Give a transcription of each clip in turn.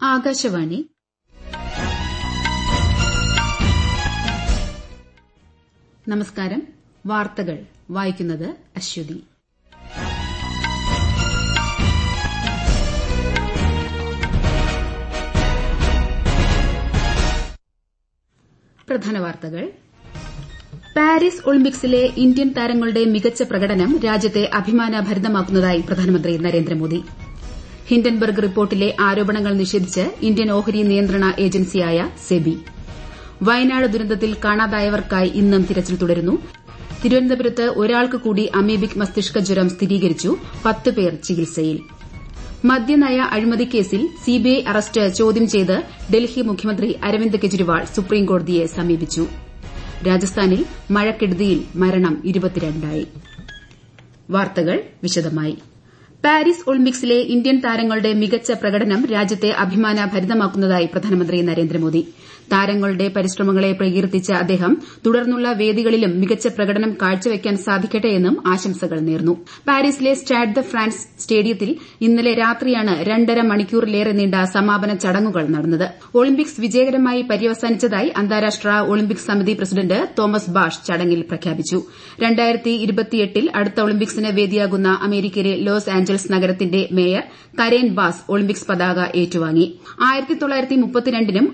ആകാശവാണി നമസ്കാരം വാർത്തകൾ വായിക്കുന്നത് അശ്വതി പ്രധാന വാർത്തകൾ പാരീസ് ഒളിമ്പിക്സിലെ ഇന്ത്യൻ താരങ്ങളുടെ മികച്ച പ്രകടനം രാജ്യത്തെ അഭിമാനഭരിതമാക്കുന്നതായി പ്രധാനമന്ത്രി നരേന്ദ്രമോദി ഹിൻഡൻബർഗ് റിപ്പോർട്ടിലെ ആരോപണങ്ങൾ നിഷേധിച്ച് ഇന്ത്യൻ ഓഹരി നിയന്ത്രണ ഏജൻസിയായ സെബി വയനാട് ദുരന്തത്തിൽ കാണാതായവർക്കായി ഇന്നും തിരച്ചിൽ തുടരുന്നു തിരുവനന്തപുരത്ത് ഒരാൾക്ക് കൂടി അമീബിക് മസ്തിഷ്ക ജ്വരം സ്ഥിരീകരിച്ചു പത്ത് പേർ ചികിത്സയിൽ മദ്യനയ അഴിമതി കേസിൽ സിബിഐ അറസ്റ്റ് ചോദ്യം ചെയ്ത് ഡൽഹി മുഖ്യമന്ത്രി അരവിന്ദ് കെജ്രിവാൾ സുപ്രീംകോടതിയെ സമീപിച്ചു രാജസ്ഥാനിൽ മഴക്കെടുതിയിൽ മരണം ഇരുപത്തിരണ്ടായി വാർത്തകൾ വിശദമായി പാരീസ് ഒളിമ്പിക്സിലെ ഇന്ത്യൻ താരങ്ങളുടെ മികച്ച പ്രകടനം രാജ്യത്തെ അഭിമാനഭരിതമാക്കുന്നതായി പ്രധാനമന്ത്രി നരേന്ദ്രമോദി താരങ്ങളുടെ പരിശ്രമങ്ങളെ പ്രകീർത്തിച്ച അദ്ദേഹം തുടർന്നുള്ള വേദികളിലും മികച്ച പ്രകടനം കാഴ്ചവെക്കാൻ സാധിക്കട്ടെയെന്നും ആശംസകൾ നേർന്നു പാരീസിലെ സ്റ്റാഡ് ദ ഫ്രാൻസ് സ്റ്റേഡിയത്തിൽ ഇന്നലെ രാത്രിയാണ് രണ്ടര മണിക്കൂറിലേറെ നീണ്ട സമാപന ചടങ്ങുകൾ നടന്നത് ഒളിമ്പിക്സ് വിജയകരമായി പര്യവസാനിച്ചതായി അന്താരാഷ്ട്ര ഒളിമ്പിക് സമിതി പ്രസിഡന്റ് തോമസ് ബാഷ് ചടങ്ങിൽ പ്രഖ്യാപിച്ചു ൽ അടുത്ത ഒളിമ്പിക്സിന് വേദിയാകുന്ന അമേരിക്കയിലെ ലോസ് ആഞ്ചൽസ് നഗരത്തിന്റെ മേയർ കരേൻ ബാസ് ഒളിമ്പിക്സ് പതാക ഏറ്റുവാങ്ങി നും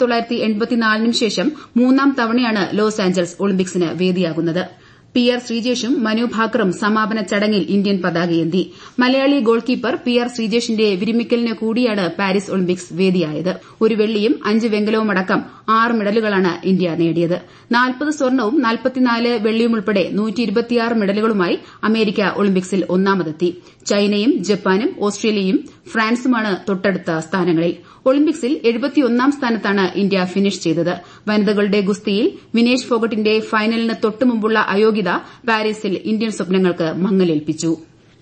നും ശേഷം മൂന്നാം തവണയാണ് ലോസ് ആഞ്ചൽസ് ഒളിമ്പിക്സിന് വേദിയാകുന്നത് പി ആർ ശ്രീജേഷും മനു ഭാക്കറും സമാപന ചടങ്ങിൽ ഇന്ത്യൻ പതാകയേന്തി Malayali goal keeper P R ശ്രീജേഷിന്റെ വിരമിക്കലിന് കൂടിയാണ് പാരീസ് ഒളിമ്പിക്സ് വേദിയായത് ഒരു വെള്ളിയും അഞ്ച് വെങ്കലവുമടക്കം ആറ് മെഡലുകളാണ് ഇന്ത്യ നേടിയത് നാൽപ്പത് സ്വർണവും നാൽപ്പത്തിനാല് വെള്ളിയുമുൾപ്പെടെ മെഡലുകളുമായി അമേരിക്ക ഒളിമ്പിക്സിൽ ഒന്നാമതെത്തി ചൈനയും ജപ്പാനും ഓസ്ട്രേലിയയും ഫ്രാൻസുമാണ് തൊട്ടടുത്ത സ്ഥാനങ്ങളിൽ ഒളിമ്പിക്സിൽ എഴുപത്തിയൊന്നാം സ്ഥാനത്താണ് ഇന്ത്യ ഫിനിഷ് ചെയ്തത് വനിതകളുടെ ഗുസ്തിയിൽ വിനേഷ് ഫോഗട്ടിന്റെ ഫൈനലിന് തൊട്ടുമുമ്പുള്ള അയോഗ്യത പാരീസിൽ ഇന്ത്യൻ സ്വപ്നങ്ങൾക്ക് മങ്ങലേൽപ്പിച്ചു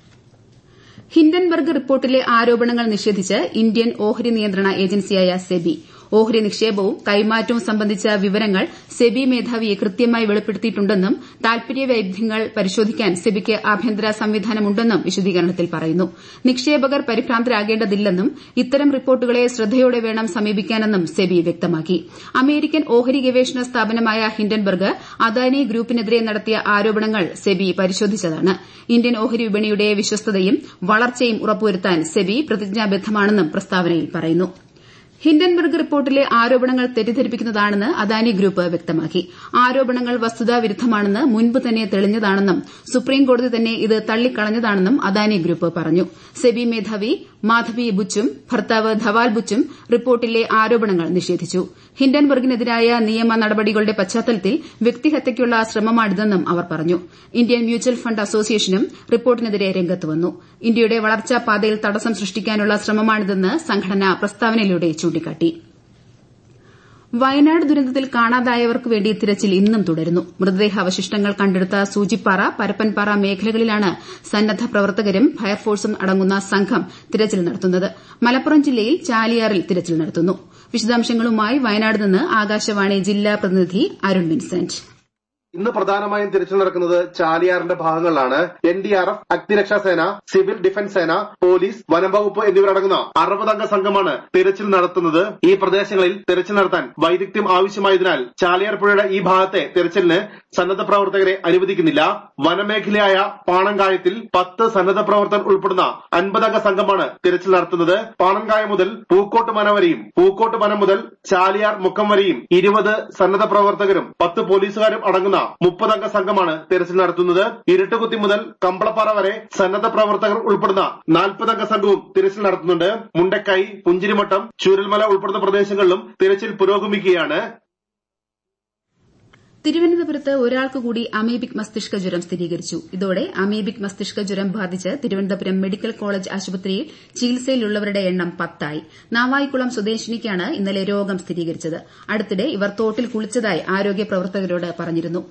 ഹിൻഡൻബർഗ് റിപ്പോർട്ടിലെ ആരോപണങ്ങൾ നിഷേധിച്ച് ഇന്ത്യൻ ഓഹരി നിയന്ത്രണ ഏജൻസിയായ സെബി ഓഹരി നിക്ഷേപവും കൈമാറ്റവും സംബന്ധിച്ച വിവരങ്ങൾ സെബി മേധാവിയെ കൃത്യമായി വെളിപ്പെടുത്തിയിട്ടുണ്ടെന്നും താൽപര്യ വൈരുദ്ധ്യങ്ങൾ പരിശോധിക്കാൻ സെബിക്ക് ആഭ്യന്തര സംവിധാനമുണ്ടെന്നും വിശദീകരണത്തിൽ പറയുന്നു നിക്ഷേപകർ പരിഭ്രാന്തരാകേണ്ടതില്ലെന്നും ഇത്തരം റിപ്പോർട്ടുകളെ ശ്രദ്ധയോടെ വേണം സമീപിക്കാനെന്നും സെബി വ്യക്തമാക്കി അമേരിക്കൻ ഓഹരി ഗവേഷണ സ്ഥാപനമായ ഹിൻഡൻബർഗ് അദാനി ഗ്രൂപ്പിനെതിരെ നടത്തിയ ആരോപണങ്ങൾ സെബി പരിശോധിച്ചതാണ് ഇന്ത്യൻ ഓഹരി വിപണിയുടെ വിശ്വസ്തതയും വളർച്ചയും ഉറപ്പുവരുത്താൻ സെബി പ്രതിജ്ഞാബദ്ധമാണെന്നും പ്രസ്താവനയിൽ പറയുന്നു ഹിൻഡൻബർഗ് റിപ്പോർട്ടിലെ ആരോപണങ്ങൾ തെറ്റിദ്ധരിപ്പിക്കുന്നതാണെന്ന് അദാനി ഗ്രൂപ്പ് വ്യക്തമാക്കി ആരോപണങ്ങൾ വസ്തുതാവിരുദ്ധമാണെന്ന് മുൻപ് തന്നെ തെളിഞ്ഞതാണെന്നും സുപ്രീംകോടതി തന്നെ ഇത് തള്ളിക്കളഞ്ഞതാണെന്നും അദാനി ഗ്രൂപ്പ് പറഞ്ഞു സെബി മേധാവി മാധവി ബുച്ചും ഭർത്താവ് ധവാൽ ബുച്ചും റിപ്പോർട്ടിലെ ആരോപണങ്ങൾ നിഷേധിച്ചു ഹിൻഡൻബർഗിനെതിരായ നിയമ നടപടികളുടെ പശ്ചാത്തലത്തിൽ വ്യക്തിഹത്യയ്ക്കുള്ള ശ്രമമാണിതെന്നും അവർ പറഞ്ഞു ഇന്ത്യൻ മ്യൂച്വൽ ഫണ്ട് അസോസിയേഷനും റിപ്പോർട്ടിനെതിരെ രംഗത്ത് വന്നു ഇന്ത്യയുടെ വളർച്ചാ പാതയിൽ തടസ്സം സൃഷ്ടിക്കാനുള്ള ശ്രമമാണിതെന്ന് സംഘടന പ്രസ്താവനയിലൂടെ ചൂണ്ടിക്കാട്ടി വയനാട് ദുരന്തത്തിൽ കാണാതായവർക്ക് വേണ്ടി തിരച്ചിൽ ഇന്നും തുടരുന്നു മൃതദേഹാവശിഷ്ടങ്ങൾ കണ്ടെടുത്ത സൂചിപ്പാറ പരപ്പൻപാറ മേഖലകളിലാണ് സന്നദ്ധ പ്രവർത്തകരും ഫയർഫോഴ്സും അടങ്ങുന്ന സംഘം തിരച്ചിൽ നടത്തുന്നത് മലപ്പുറം ജില്ലയിൽ ചാലിയാറിൽ തിരച്ചിൽ നടത്തുന്നു വിശദാംശങ്ങളുമായി വയനാട് നിന്ന് ആകാശവാണി ജില്ലാ പ്രതിനിധി അരുൺ വിൻസെന്റ് ഇന്ന് പ്രധാനമായും തിരച്ചിൽ നടക്കുന്നത് ചാലിയാറിന്റെ ഭാഗങ്ങളിലാണ് എൻ ഡി ആർ എഫ് അഗ്നിരക്ഷാസേന സിവിൽ ഡിഫൻസ് സേന പോലീസ് വനംവകുപ്പ് എന്നിവരടങ്ങുന്ന അറുപതംഗ സംഘമാണ് തിരച്ചിൽ നടത്തുന്നത് ഈ പ്രദേശങ്ങളിൽ തിരച്ചിൽ നടത്താൻ വൈദഗ്ധ്യം ആവശ്യമായതിനാൽ ചാലിയാർ പുഴയുടെ ഈ ഭാഗത്തെ തിരച്ചിലിന് സന്നദ്ധ പ്രവർത്തകരെ അനുവദിക്കുന്നില്ല വനമേഖലയായ പാണങ്കായത്തിൽ പത്ത് സന്നദ്ധ പ്രവർത്തകർ ഉൾപ്പെടുന്ന അൻപതംഗ സംഘമാണ് തിരച്ചിൽ നടത്തുന്നത് പാണങ്കായം മുതൽ പൂക്കോട്ട് മന വരെയും പൂക്കോട്ട് മനം മുതൽ ചാലിയാർ മുക്കം വരെയും ഇരുപത് സന്നദ്ധ പ്രവർത്തകരും പത്ത് പോലീസുകാരും അടങ്ങുന്ന മുപ്പതംഗ സംഘമാണ് തെരച്ചിൽ നടത്തുന്നത് ഇരുട്ടുകുത്തി മുതൽ കമ്പളപ്പാറ വരെ സന്നദ്ധ പ്രവർത്തകർ ഉൾപ്പെടുന്ന നാൽപ്പതംഗ സംഘവും തിരച്ചിൽ നടത്തുന്നുണ്ട് മുണ്ടക്കൈ പുഞ്ചിരിമട്ടം ചൂരൽമല ഉൾപ്പെടുന്ന പ്രദേശങ്ങളിലും തിരച്ചിൽ പുരോഗമിക്കുകയാണ് തിരുവനന്തപുരത്ത് ഒരാൾക്ക് കൂടി അമീബിക് മസ്തിഷ്ക ജ്വരം സ്ഥിരീകരിച്ചു ഇതോടെ അമീബിക് മസ്തിഷ്ക ജ്വരം ബാധിച്ച് തിരുവനന്തപുരം മെഡിക്കൽ കോളേജ് ആശുപത്രിയിൽ ചികിത്സയിലുള്ളവരുടെ എണ്ണം പത്തായി നാവായിക്കുളം സ്വദേശിനിക്കാണ് ഇന്നലെ രോഗം സ്ഥിരീകരിച്ചത് അടുത്തിടെ ഇവർ തോട്ടിൽ കുളിച്ചതായി ആരോഗ്യ പ്രവർത്തകരോട് പറഞ്ഞിരുന്നു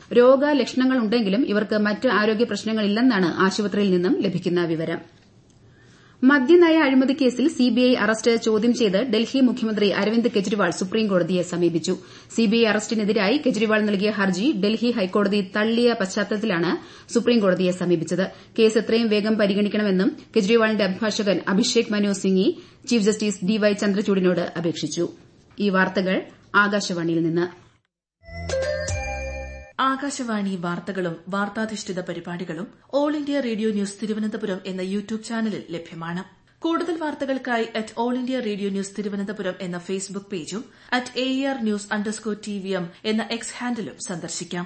രോഗലക്ഷണങ്ങളുണ്ടെങ്കിലും ഇവർക്ക് മറ്റ് ആരോഗ്യ പ്രശ്നങ്ങളില്ലെന്നാണ് ആശുപത്രിയിൽ നിന്നും ലഭിക്കുന്ന വിവരം മദ്യനയ അഴിമതി കേസിൽ സിബിഐ അറസ്റ്റ് ചോദ്യം ചെയ്ത് ഡൽഹി മുഖ്യമന്ത്രി അരവിന്ദ് കെജ്രിവാൾ സുപ്രീംകോടതിയെ സമീപിച്ചു സിബിഐ അറസ്റ്റിനെതിരായി കെജ്രിവാൾ നൽകിയ ഹർജി ഡൽഹി ഹൈക്കോടതി തള്ളിയ പശ്ചാത്തലത്തിലാണ് സുപ്രീംകോടതിയെ സമീപിച്ചത് കേസ് എത്രയും വേഗം പരിഗണിക്കണമെന്നും കെജ്രിവാളിന്റെ അഭിഭാഷകൻ Abhishek Manu Singhvi chief justice D Y ചന്ദ്രചൂഡിനോട് അപേക്ഷിച്ചു ഈ വാർത്തകൾ ആകാശവാണിയിൽ നിന്ന് ആകാശവാണി വാർത്തകളും വാർത്താധിഷ്ഠിത പരിപാടികളും all India radio news Thiruvananthapuram എന്ന യൂട്യൂബ് ചാനലിൽ ലഭ്യമാണ് കൂടുതൽ വാർത്തകൾക്കായി at all India radio news Thiruvananthapuram എന്ന ഫേസ്ബുക്ക് പേജും at A R news underscore T V M എന്ന എക്സ് ഹാൻഡിലും സന്ദർശിക്കാം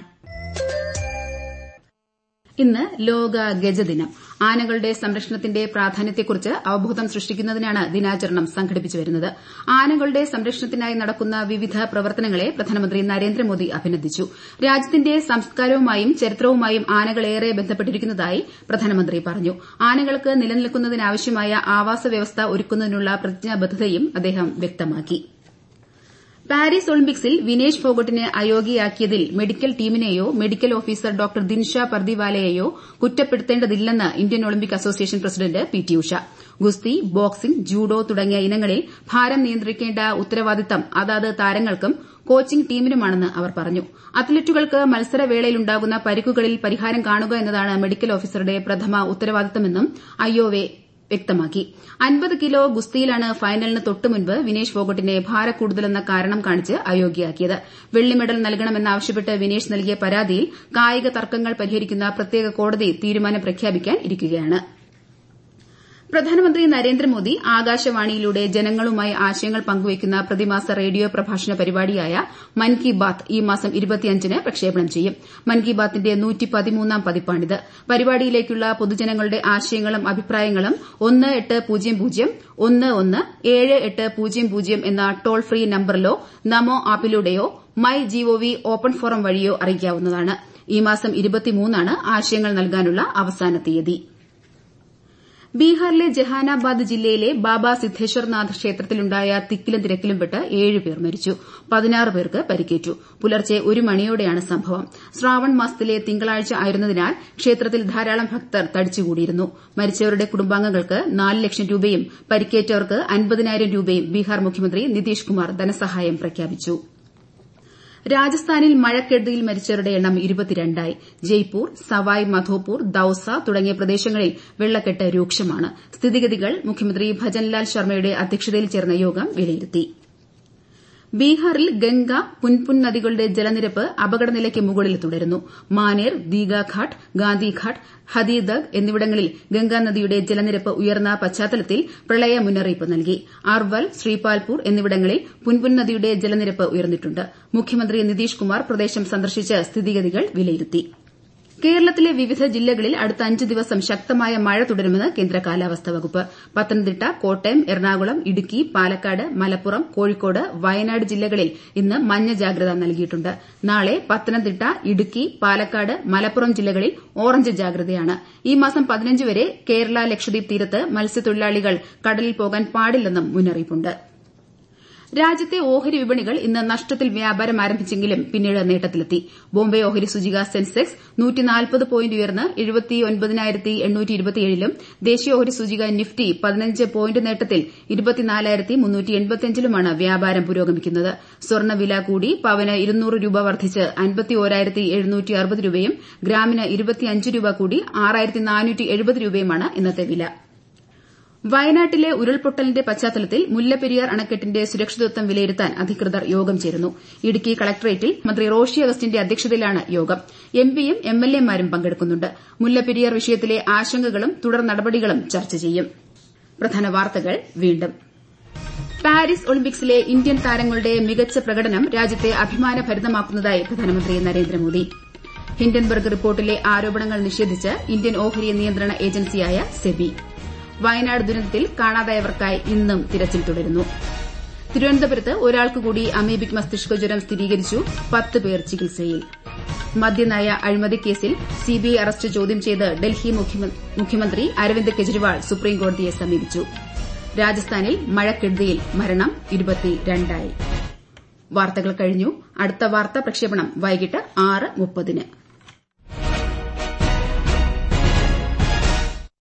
ഇന്ന് ലോക ഗജദിനം ആനകളുടെ സംരക്ഷണത്തിന്റെ പ്രാധാന്യത്തെക്കുറിച്ച് അവബോധം സൃഷ്ടിക്കുന്നതിനാണ് ദിനാചരണം സംഘടിപ്പിച്ചു വരുന്നത് ആനകളുടെ സംരക്ഷണത്തിനായി നടക്കുന്ന വിവിധ പ്രവർത്തനങ്ങളെ പ്രധാനമന്ത്രി നരേന്ദ്രമോദി അഭിനന്ദിച്ചു രാജ്യത്തിന്റെ സംസ്കാരവുമായും ചരിത്രവുമായും ആനകൾ ഏറെ ബന്ധപ്പെട്ടിരിക്കുന്നതായി പ്രധാനമന്ത്രി പറഞ്ഞു ആനകൾക്ക് നിലനിൽക്കുന്നതിനാവശ്യമായ ആവാസ വ്യവസ്ഥ ഒരുക്കുന്നതിനുള്ള പ്രതിജ്ഞാബദ്ധതയും അദ്ദേഹം വ്യക്തമാക്കി പാരീസ് ഒളിമ്പിക്സിൽ വിനേഷ് ഫോഗട്ടിനെ അയോഗ്യയാക്കിയതിൽ മെഡിക്കൽ ടീമിനെയോ മെഡിക്കൽ ഓഫീസർ ഡോക്ടർ ദിൻഷ പർദിവാലയെയോ കുറ്റപ്പെടുത്തേണ്ടതില്ലെന്ന് Indian Olympic association president P T Usha ഗുസ്തി ബോക്സിംഗ് ജൂഡോ തുടങ്ങിയ ഇനങ്ങളിൽ ഭാരം നിയന്ത്രിക്കേണ്ട ഉത്തരവാദിത്തം അതാത് താരങ്ങൾക്കും കോച്ചിംഗ് ടീമിനുമാണെന്ന് അവർ പറഞ്ഞു അത്ലറ്റുകൾക്ക് മത്സരവേളയിലുണ്ടാകുന്ന പരിക്കുകളിൽ പരിഹാരം കാണുക എന്നതാണ് മെഡിക്കൽ ഓഫീസറുടെ പ്രഥമ ഉത്തരവാദിത്തമെന്നും ഐഒഎ വ്യക്തമാക്കി അൻപത് കിലോ ഗുസ്തിയിലാണ് ഫൈനലിന് തൊട്ടുമുൻപ് വിനേഷ് ഫോഗട്ടിനെ ഭാരക്കൂടുതലെന്ന കാരണം കാണിച്ച് അയോഗ്യയാക്കിയത് വെള്ളി മെഡൽ നൽകണമെന്നാവശ്യപ്പെട്ട് വിനേഷ് നൽകിയ പരാതിയിൽ കായിക തർക്കങ്ങൾ പരിഹരിക്കുന്ന പ്രത്യേക കോടതി തീരുമാനം പ്രഖ്യാപിക്കാൻ ഇരിക്കുകയാണ് പ്രധാനമന്ത്രി നരേന്ദ്രമോദി ആകാശവാണിയിലൂടെ ജനങ്ങളുമായി ആശയങ്ങൾ പങ്കുവയ്ക്കുന്ന പ്രതിമാസ റേഡിയോ പ്രഭാഷണ പരിപാടിയായ മൻ കി ബാത്ത് ഈ മാസം ന് പ്രക്ഷേപണം ചെയ്യും മൻ കി ബാത്തിന്റെ പതിപ്പാണിത് പരിപാടിയിലേക്കുള്ള പൊതുജനങ്ങളുടെ ആശയങ്ങളും അഭിപ്രായങ്ങളും ഒന്ന് എട്ട് പൂജ്യം പൂജ്യം ഒന്ന് ഒന്ന് ഏഴ് എട്ട് പൂജ്യം പൂജ്യം എന്ന ടോൾ ഫ്രീ നമ്പറിലോ നമോ ആപ്പിലൂടെയോ മൈ ജിഒവി ഓപ്പൺ ഫോറം വഴിയോ അറിയിക്കാവുന്നതാണ് ഈ മാസം ആണ് ആശയങ്ങൾ നൽകാനുള്ള അവസാന തീയതി ബീഹാറിലെ ജഹാനാബാദ് ജില്ലയിലെ ബാബ സിദ്ധേശ്വർനാഥ് ക്ഷേത്രത്തിലുണ്ടായ തിക്കിലും തിരക്കിലും പെട്ട് ഏഴ് പേർ മരിച്ചു പതിനാറ് പേർക്ക് പരിക്കേറ്റു പുലർച്ചെ ഒരു മണിയോടെയാണ് സംഭവം ശ്രാവൺ മാസത്തിലെ തിങ്കളാഴ്ച ആയിരുന്നതിനാൽ ക്ഷേത്രത്തിൽ ധാരാളം ഭക്തർ തടിച്ചുകൂടിയിരുന്നു മരിച്ചവരുടെ കുടുംബാംഗങ്ങൾക്ക് നാല് ലക്ഷം രൂപയും പരിക്കേറ്റവർക്ക് അൻപതിനായിരം രൂപയും ബീഹാർ മുഖ്യമന്ത്രി നിതീഷ് കുമാർ ധനസഹായം പ്രഖ്യാപിച്ചു രാജസ്ഥാനിൽ മഴക്കെടുതിയിൽ മരിച്ചവരുടെ എണ്ണം ഇരുപത്തിരണ്ടായി ജയ്പൂർ സവായ് മധോപൂർ ദൌസ തുടങ്ങിയ പ്രദേശങ്ങളിൽ വെള്ളക്കെട്ട് രൂക്ഷമാണ് സ്ഥിതിഗതികൾ മുഖ്യമന്ത്രി ഭജൻലാൽ ശർമ്മയുടെ അധ്യക്ഷതയിൽ ചേർന്ന യോഗം വിലയിരുത്തി ബീഹാറിൽ ഗംഗ പുൻപുൻ നദികളുടെ ജലനിരപ്പ് അപകടനിലയ്ക്ക് മുകളിൽ തുടരുന്നു മാനേർ ദീഗാഘാട്ട് ഗാന്ധിഘാട്ട് ഹദീദഗ് എന്നിവിടങ്ങളിൽ ഗംഗാനദിയുടെ ജലനിരപ്പ് ഉയർന്ന പശ്ചാത്തലത്തിൽ പ്രളയ മുന്നറിയിപ്പ് നൽകി അർവൽ ശ്രീപാൽപൂർ എന്നിവിടങ്ങളിൽ പുൻപുൻ നദിയുടെ ജലനിരപ്പ് ഉയർന്നിട്ടുണ്ട് മുഖ്യമന്ത്രി നിതീഷ് കുമാർ പ്രദേശം സന്ദർശിച്ച് സ്ഥിതിഗതികൾ വിലയിരുത്തി കേരളത്തിലെ വിവിധ ജില്ലകളിൽ അടുത്ത അഞ്ച് ദിവസം ശക്തമായ മഴ തുടരുമെന്ന് കേന്ദ്ര കാലാവസ്ഥാ വകുപ്പ് പത്തനംതിട്ട കോട്ടയം എറണാകുളം ഇടുക്കി പാലക്കാട് മലപ്പുറം കോഴിക്കോട് വയനാട് ജില്ലകളിൽ ഇന്ന് മഞ്ഞ ജാഗ്രത നൽകിയിട്ടുണ്ട് നാളെ പത്തനംതിട്ട ഇടുക്കി പാലക്കാട് മലപ്പുറം ജില്ലകളിൽ ഓറഞ്ച് ജാഗ്രതയാണ് ഈ മാസം പതിനഞ്ച് വരെ കേരള ലക്ഷദ്വീപ് തീരത്ത് മത്സ്യത്തൊഴിലാളികൾ കടലിൽ പോകാൻ പാടില്ലെന്നും മുന്നറിയിപ്പുണ്ട് രാജ്യത്തെ ഓഹരി വിപണികൾ ഇന്ന് നഷ്ടത്തിൽ വ്യാപാരം ആരംഭിച്ചെങ്കിലും പിന്നീട് നേട്ടത്തിലെത്തി ബോംബെ ഓഹരി സൂചിക സെൻസെക്സ് പോയിന്റ് ഉയർന്ന് ലും ദേശീയ ഓഹരി സൂചിക നിഫ്റ്റി പതിനഞ്ച് പോയിന്റ് നേട്ടത്തിൽ ലുമാണ് വ്യാപാരം പുരോഗമിക്കുന്നത് സ്വർണ്ണവില കൂടി പവന് ഇരുന്നൂറ് രൂപ വർദ്ധിച്ച് രൂപയും ഗ്രാമിന് രൂപ കൂടി രൂപയുമാണ് ഇന്നത്തെ വില വയനാട്ടിലെ ഉരുൾപൊട്ടലിന്റെ പശ്ചാത്തലത്തിൽ മുല്ലപ്പെരിയാർ അണക്കെട്ടിന്റെ സുരക്ഷിതത്വം വിലയിരുത്താൻ അധികൃതർ യോഗം ചേരുന്നു ഇടുക്കി കളക്ടറേറ്റിൽ മന്ത്രി റോഷി അഗസ്റ്റിന്റെ അധ്യക്ഷതയിലാണ് യോഗം എംപിയും എംഎൽഎമാരും പങ്കെടുക്കുന്നുണ്ട് മുല്ലപ്പെരിയാർ വിഷയത്തിലെ ആശങ്കകളും തുടർ നടപടികളും ചർച്ച ചെയ്യും പ്രധാന വാർത്തകൾ വീണ്ടും പാരീസ് ഒളിമ്പിക്സിലെ ഇന്ത്യൻ താരങ്ങളുടെ മികച്ച പ്രകടനം രാജ്യത്തെ അഭിമാനഭരിതമാക്കുന്നതായി പ്രധാനമന്ത്രി നരേന്ദ്രമോദി ഹിൻഡൻബർഗ് റിപ്പോർട്ടിലെ ആരോപണങ്ങൾ നിഷേധിച്ച് ഇന്ത്യൻ ഓഹരി നിയന്ത്രണ ഏജൻസിയായ സെബി വയനാട് ദുരന്തത്തിൽ കാണാതായവർക്കായി ഇന്നും തിരച്ചിൽ തുടരുന്നു തിരുവനന്തപുരത്ത് ഒരാൾക്ക് കൂടി അമീബിക് മസ്തിഷ്ക ജ്വരം സ്ഥിരീകരിച്ചു പത്ത് പേർ ചികിത്സയിൽ മദ്യനയ അഴിമതി കേസിൽ സിബിഐ അറസ്റ്റ് ചോദ്യം ചെയ്ത് ഡൽഹി മുഖ്യമന്ത്രി അരവിന്ദ് കെജ്രിവാൾ സുപ്രീംകോടതിയെ സമീപിച്ചു രാജസ്ഥാനിൽ മഴക്കെടുതിയിൽ മരണം ഇരുപത്തിരണ്ടായി വാർത്തകൾ കഴിഞ്ഞു അടുത്ത വാർത്താ പ്രക്ഷേപണം വൈകിട്ട് ആറ് മുപ്പതിന്